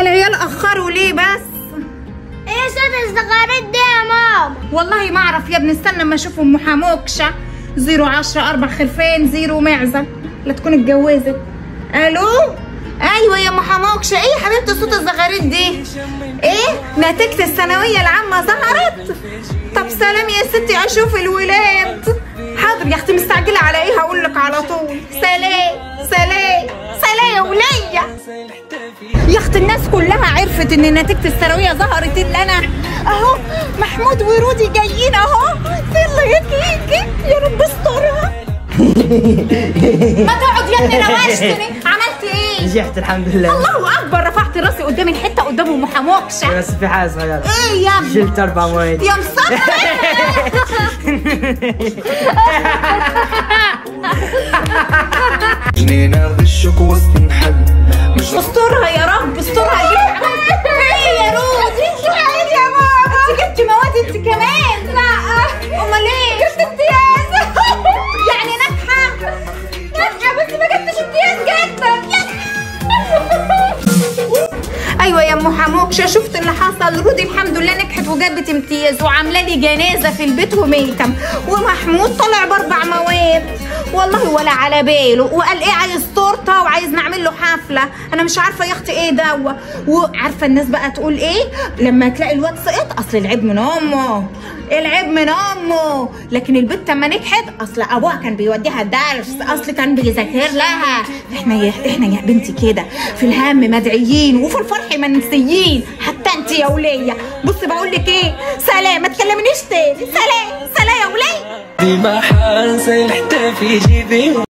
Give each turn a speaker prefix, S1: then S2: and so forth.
S1: العيال اخروا ليه بس
S2: ايه صوت الزغاريت دي يا ماما
S1: والله ما اعرف يا ابني استنى اما اشوف ام حموكشه زيرو عشرة اربع خرفين زيرو معزه لا تكون اتجوزت الو ايوه يا ام حموكشه ايه يا حبيبتي صوت الزغاريت دي ايه نتيجه الثانويه العامه ظهرت طب سلام يا ستي اشوف الولاد حاضر يا اختي مستعجله على ايه هقول لك على طول سلام سلام سلام يا وليه يا اخت الناس كلها عرفت ان نتيجه الثانويه ظهرت الا انا اهو محمود ورودي جايين اهو يلا يا كيكي يا رب استرها ما تقعد يا ابني روشتني عملت ايه
S3: نجحت الحمد لله
S1: الله اكبر رفعت راسي قدام الحته قدام ام حموكشه
S3: بس في حاجه صغيره
S1: ايه يا ابني
S3: شلت اربع مواد
S1: يا مصطفى
S4: جنينة غشك وسط نحل مش
S1: استرها يا رب استرها جبت عملت ايه يا رودي ايه يا ماما انت جبتي مواد انت كمان لا امال ايه جبت امتياز يعني ناجحه ناجحه بس ما جبتش امتياز جدا ايوه يا ام حموكشه شفت اللي حصل رودي الحمد لله نجحت وجابت امتياز وعامله لي جنازه في البيت وميتم ومحمود طلع باربع مواد والله ولا على باله وقال ايه عايز تورته وعايز نعمل له حفله انا مش عارفه يا اختي ايه دوا وعارفه الناس بقى تقول ايه لما تلاقي الواد سقط اصل العيب من امه العيب من امه لكن البت لما نجحت اصل ابوها كان بيوديها درس اصل كان بيذاكر لها احنا يا احنا يا بنتي كده في الهم مدعيين وفي الفرح منسيين حتى انت يا وليه بصي بقول لك ايه سلام ما تكلمنيش تاني سلام سلام يا وليه
S4: دي ما حاسة يحتفي جيبي